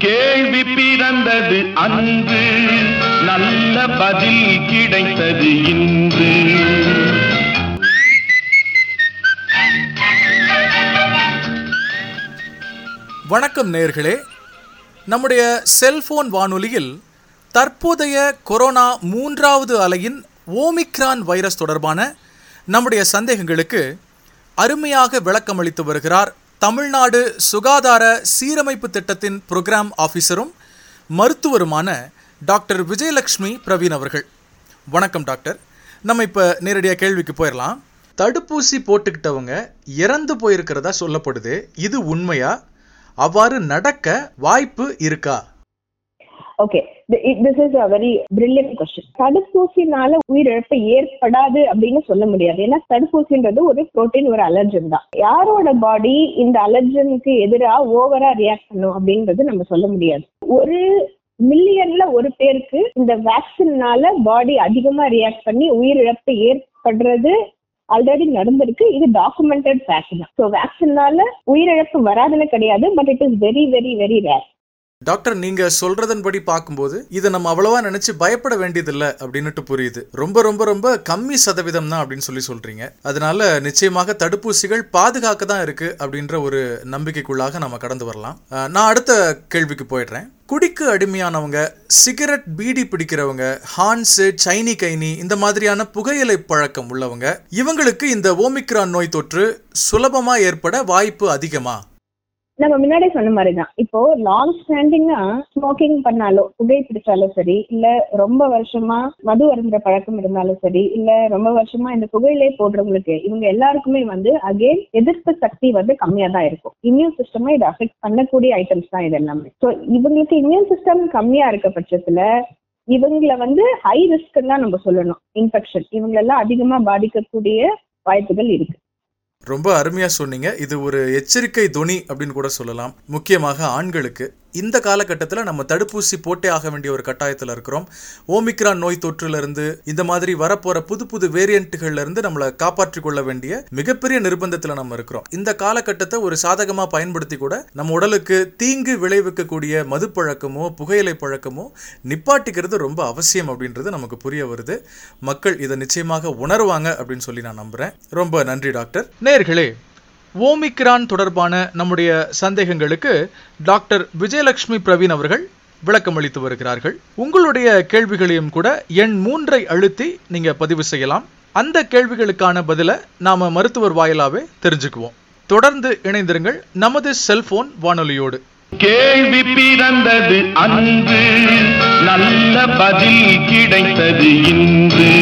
கேள்வி பிறந்தது அன்று நல்ல பதில் கிடைத்தது இன்று வணக்கம் நேர்களே நம்முடைய செல்போன் வானொலியில் தற்போதைய கொரோனா மூன்றாவது அலையின் ஓமிக்ரான் வைரஸ் தொடர்பான நம்முடைய சந்தேகங்களுக்கு அருமையாக விளக்கமளித்து வருகிறார் தமிழ்நாடு சுகாதார சீரமைப்பு திட்டத்தின் புரோகிராம் ஆஃபீஸரும் மருத்துவருமான டாக்டர் விஜயலட்சுமி பிரவீன் அவர்கள் வணக்கம் டாக்டர் நம்ம இப்போ நேரடியாக கேள்விக்கு போயிடலாம் தடுப்பூசி போட்டுக்கிட்டவங்க இறந்து போயிருக்கிறதா சொல்லப்படுது இது உண்மையா அவ்வாறு நடக்க வாய்ப்பு இருக்கா okay this is a very brilliant question தடுப்பூசினால உயிரிழப்பு ஏற்படாது அப்படின்னு சொல்ல முடியாது ஏன்னா தடுப்பூசின்றது ஒரு புரோட்டீன் ஒரு அலர்ஜன் தான் யாரோட பாடி இந்த அலர்ஜனுக்கு எதிராக ஓவரா ரியாக்ட் பண்ணும் அப்படின்றது நம்ம சொல்ல முடியாது ஒரு மில்லியன்ல ஒரு பேருக்கு இந்த வேக்சின்னால பாடி அதிகமா ரியாக்ட் பண்ணி உயிரிழப்பு ஏற்படுறது ஆல்ரெடி நடந்திருக்கு இது டாக்குமெண்டட் ஃபேக்ட் தான் ஸோ வேக்சின்னால உயிரிழப்பு வராதுன்னு கிடையாது but it is very very very rare doctor நீங்க சொல்றதன்படி பார்க்கும்போது இதை நம்ம அவ்வளவா நினைச்சு பயப்பட வேண்டியதில்லை அப்படின்னுட்டு புரியுது ரொம்ப ரொம்ப ரொம்ப கம்மி சதவீதம் தான் அப்படின்னு சொல்லி சொல்றீங்க அதனால நிச்சயமாக தடுப்பூசிகள் பாதுகாக்க தான் இருக்கு அப்படின்ற ஒரு நம்பிக்கைக்குள்ளாக நம்ம கடந்து வரலாம் அஹ், நான் அடுத்த கேள்விக்கு போயிடுறேன் குடிக்கு அடிமையானவங்க சிகரெட் பீடி பிடிக்கிறவங்க ஹான்ஸ் சைனி கைனி இந்த மாதிரியான புகையிலை பழக்கம் உள்ளவங்க இவங்களுக்கு இந்த ஓமிக்ரான் நோய் தொற்று சுலபமா ஏற்பட வாய்ப்பு அதிகமா நம்ம முன்னாடி சொன்ன மாதிரி தான் இப்போ லாங் ஸ்டாண்டிங்கா ஸ்மோக்கிங் பண்ணாலோ புகை பிடிச்சாலும் சரி இல்ல ரொம்ப வருஷமா மது அருந்துற பழக்கம் இருந்தாலும் சரி இல்ல ரொம்ப வருஷமா இந்த புகையிலே போடுறவங்களுக்கு இவங்க எல்லாருக்குமே வந்து அகைன் எதிர்ப்பு சக்தி வந்து கம்மியா தான் இருக்கும் இம்யூன் சிஸ்டமை இது அஃபெக்ட் பண்ணக்கூடிய ஐட்டம்ஸ் தான் இது எல்லாமே ஸோ இவங்களுக்கு இம்யூன் சிஸ்டம் கம்மியா இருக்க பட்சத்துல இவங்களை வந்து ஹை ரிஸ்க் தான் நம்ம சொல்லணும் இன்ஃபெக்ஷன் இவங்களெல்லாம் அதிகமா பாதிக்கக்கூடிய வாய்ப்புகள் இருக்கு ரொம்ப அருமையா சொன்னீங்க இது ஒரு எச்சரிக்கை துணி அப்படின்னு கூட சொல்லலாம் முக்கியமாக ஆண்களுக்கு இந்த காலகட்டத்தில் நம்ம தடுப்பூசி போட்டே ஆக வேண்டிய ஒரு கட்டாயத்தில் இருக்கிறோம் ஓமிக்ரான் நோய் தொற்றுல இருந்து இந்த மாதிரி வரப்போற புது புது வேரியண்ட்டுகள்ல இருந்து நம்மளை காப்பாற்றிக் கொள்ள வேண்டிய மிகப்பெரிய நிர்பந்தத்தில் நம்ம இருக்கிறோம் இந்த காலகட்டத்தை ஒரு சாதகமா பயன்படுத்தி கூட நம்ம உடலுக்கு தீங்கு விளைவிக்கக்கூடிய மது பழக்கமோ புகையிலை பழக்கமோ நிப்பாட்டிக்கிறது ரொம்ப அவசியம் அப்படின்றது நமக்கு புரிய வருது மக்கள் இதை நிச்சயமாக உணர்வாங்க அப்படின்னு சொல்லி நான் நம்புறேன் ரொம்ப நன்றி டாக்டர் நேர்களே ஓமிக்ரான் தொடர்பான நம்முடைய சந்தேகங்களுக்கு டாக்டர் விஜயலட்சுமி பிரவீன் அவர்கள் விளக்கமளித்து வருகிறார்கள் உங்களுடைய கேள்விகளையும் கூட எண் மூன்றை அழுத்தி நீங்க பதிவு செய்யலாம் அந்த கேள்விகளுக்கான பதிலை நாம மருத்துவர் வாயிலாவே தெரிஞ்சுக்குவோம் தொடர்ந்து இணைந்திருங்கள் நமது செல்போன் வானொலியோடு கேள்வி பிறந்தது அன்று நல்ல பதில் கிடைத்தது இன்று